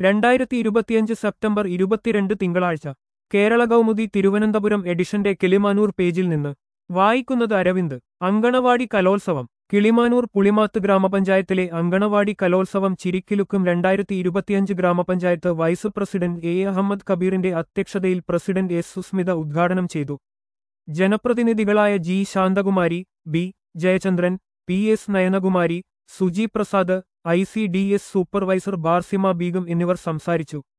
രണ്ടായിരത്തി ഇരുപത്തിയഞ്ച് സെപ്റ്റംബർ ഇരുപത്തിരണ്ട് തിങ്കളാഴ്ച കേരള കൗമുദി തിരുവനന്തപുരം എഡിഷന്റെ കിളിമാനൂർ പേജിൽ നിന്ന് വായിക്കുന്നത് അരവിന്ദ് അങ്കണവാടി കലോത്സവം കിളിമാനൂർ പുളിമാത്ത് ഗ്രാമപഞ്ചായത്തിലെ അങ്കണവാടി കലോത്സവം ചിരിക്കിലുക്കും രണ്ടായിരത്തി ഇരുപത്തിയഞ്ച് ഗ്രാമപഞ്ചായത്ത് വൈസ് പ്രസിഡന്റ് എ അഹമ്മദ് കബീറിന്റെ അധ്യക്ഷതയിൽ പ്രസിഡന്റ് എസ് സുസ്മിത ഉദ്ഘാടനം ചെയ്തു ജനപ്രതിനിധികളായ G Santhakumari B Jayachandran P S Nayanakumari Suji Prasad I C D S supervisor Barsima Begum എന്നിവർ സംസാരിച്ചു